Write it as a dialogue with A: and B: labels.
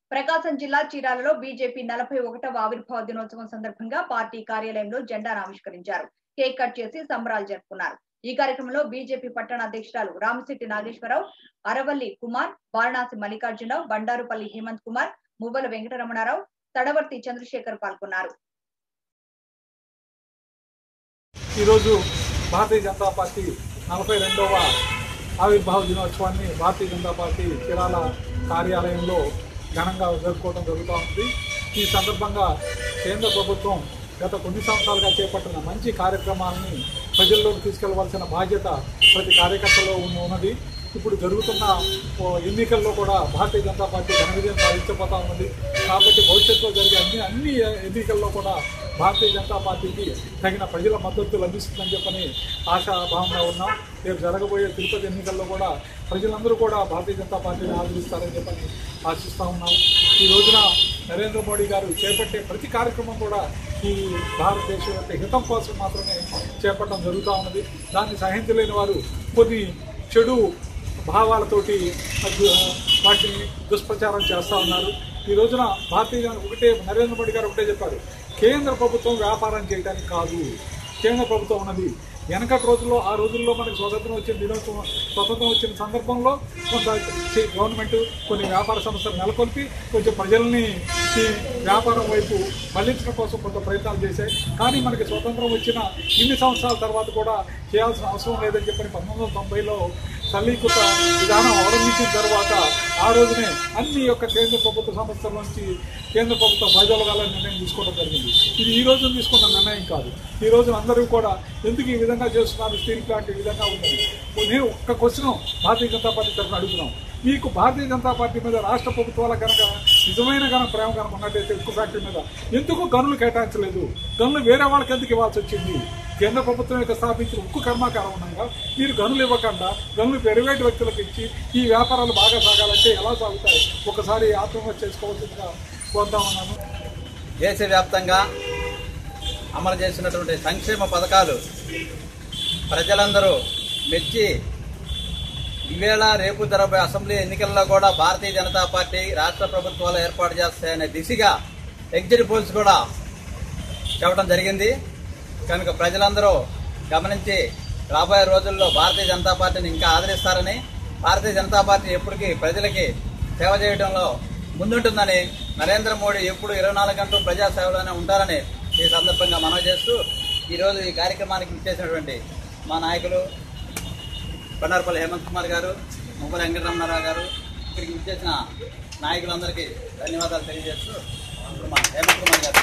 A: ప్రకాశం జిల్లా చీరాలలో బీజేపీ నలభై ఒకటవ ఆవిర్భావ దినోత్సవం సందర్భంగా పార్టీ కార్యాలయంలో జెండాను ఆవిష్కరించారు కేక్ కట్ చేసి సంబరాలు జరుపుకున్నారు ఈ కార్యక్రమంలో బీజేపీ పట్టణ అధ్యక్షురాలు రామశెట్టి నాగేశ్వరరావు అరవల్లి కుమార్ వారణాసి మల్లికార్జునరావు బండారుపల్లి హేమంత్ కుమార్ మువ్వల వెంకటరమణారావు తడవర్తి చంద్రశేఖర్ పాల్గొన్నారు
B: ఈరోజు భారతీయ జనతా పార్టీ నలభై రెండవ ఆవిర్భావ దినోత్సవాన్ని భారతీయ జనతా పార్టీ చీరాల కార్యాలయంలో ఘనంగా జరుపుకోవడం జరుగుతూ ఉంది ఈ సందర్భంగా కేంద్ర ప్రభుత్వం గత కొన్ని సంవత్సరాలుగా చేపట్టిన మంచి కార్యక్రమాలని ప్రజల్లోకి తీసుకెళ్లవలసిన బాధ్యత ప్రతి కార్యకర్తలో ఉన్న- ఉన్నది ఇప్పుడు జరుగుతున్న ఓ ఎన్నికల్లో కూడా భారతీయ జనతా పార్టీ ఘన విజయం సాధించబోతా ఉన్నది కాబట్టి భవిష్యత్తులో జరిగే అన్ని అన్ని ఎన్నికల్లో కూడా భారతీయ జనతా పార్టీకి తగిన ప్రజల మద్దతు లభిస్తుందని చెప్పని ఆశాభావంగా ఉన్నాం రేపు జరగబోయే తిరుపతి ఎన్నికల్లో కూడా ప్రజలందరూ కూడా భారతీయ జనతా పార్టీని ఆదరిస్తారని చెప్పని ఆశిస్తూ ఉన్నాం ఈ రోజున నరేంద్ర మోడీ గారు చేపట్టే ప్రతి కార్యక్రమం కూడా ఈ భారతదేశం యొక్క హితం కోసం మాత్రమే చేపట్టడం జరుగుతూ ఉన్నది దాన్ని సహించలేని వారు కొన్ని చెడు భావాలతోటి అది, వాటిని దుష్ప్రచారం చేస్తూ ఉన్నారు ఈ రోజున భారతీయ జన- ఒకటే నరేంద్ర మోడీ గారు ఒకటే చెప్పారు కేంద్ర ప్రభుత్వం వ్యాపారం చేయడానికి కాదు కేంద్ర ప్రభుత్వం ఉన్నది వెనకటి రోజుల్లో ఆ రోజుల్లో మనకి స్వతంత్రం వచ్చిన దినోత్సవం స్వతంత్రం వచ్చిన సందర్భంలో కొంత చే- గవర్నమెంట్ కొన్ని వ్యాపార సంస్థలు నెలకొల్పి కొంచెం ప్రజల్ని ఈ వ్యాపారం వైపు మళ్లించడం కోసం కొంత ప్రయత్నాలు చేశాయి కానీ మనకి స్వతంత్రం వచ్చిన ఇన్ని సంవత్సరాల తర్వాత కూడా చేయాల్సిన అవసరం లేదని చెప్పని పంతొమ్మిది వందల తొంభైలో సరళీకృత విధానం అవలంబించిన తర్వాత ఆ రోజునే అన్ని యొక్క కేంద్ర ప్రభుత్వ సంస్థల నుంచి కేంద్ర ప్రభుత్వం వైదొలగాలని నిర్ణయం తీసుకోవడం జరిగింది ఇది ఈ రోజు తీసుకున్న నిర్ణయం కాదు ఈ రోజు అందరూ కూడా ఎందుకు ఈ విధంగా చేస్తున్నారు స్టీల్ ప్లాంట్ ఈ విధంగా ఉన్నది నేను ఒక్క క్వశ్చన్ భారతీయ జనతా పార్టీ తరఫున అడుగుతున్నాం మీకు భారతీయ జనతా పార్టీ మీద రాష్ట్ర ప్రభుత్వాల కనుక నిజమైన కనుక ప్రేమ కనుక ఉన్నట్టయితే ఉక్కు ఫ్యాక్టరీ మీద ఎందుకు గనులు కేటాయించలేదు గనులు వేరే వాళ్ళకి ఎందుకు ఇవ్వాల్సి వచ్చింది కేంద్ర ప్రభుత్వం యొక్క స్థాపించిన ఉక్కు కర్మాగారం ఉండగా మీరు గనులు ఇవ్వకుండా గనులు ప్రైవేట్ వ్యక్తులకు ఇచ్చి ఈ వ్యాపారాలు బాగా సాగాలంటే ఎలా సాగుతాయి ఒకసారి ఆత్మహత్య చేసుకోవాల్సిందిగా కోరుతామన్నాను
C: దేశవ్యాప్తంగా అమలు చేసినటువంటి సంక్షేమ పథకాలు ప్రజలందరూ మెచ్చి ఈవేళ రేపు జరగబోయే అసెంబ్లీ ఎన్నికల్లో కూడా భారతీయ జనతా పార్టీ రాష్ట్ర ప్రభుత్వాలు ఏర్పాటు చేస్తాయనే దిశగా ఎగ్జిట్ పోల్స్ కూడా చెప్పడం జరిగింది కనుక ప్రజలందరూ గమనించి రాబోయే రోజుల్లో భారతీయ జనతా పార్టీని ఇంకా ఆదరిస్తారని భారతీయ జనతా పార్టీ ఎప్పటికీ ప్రజలకి సేవ చేయడంలో ముందుంటుందని నరేంద్ర మోడీ ఎప్పుడు ఇరవై నాలుగు గంటలు ప్రజా సేవలోనే ఉంటారని ఈ సందర్భంగా మనవి చేస్తూ ఈరోజు ఈ కార్యక్రమానికి ఇచ్చేసినటువంటి మా నాయకులు బండారుపల్లి హేమంత్ కుమార్ గారు ముప్పల వెంకటరమణారావు గారు ఇక్కడికి ఇచ్చేసిన నాయకులందరికీ ధన్యవాదాలు తెలియజేస్తూ ఇప్పుడు మా హేమంత్ కుమార్ గారు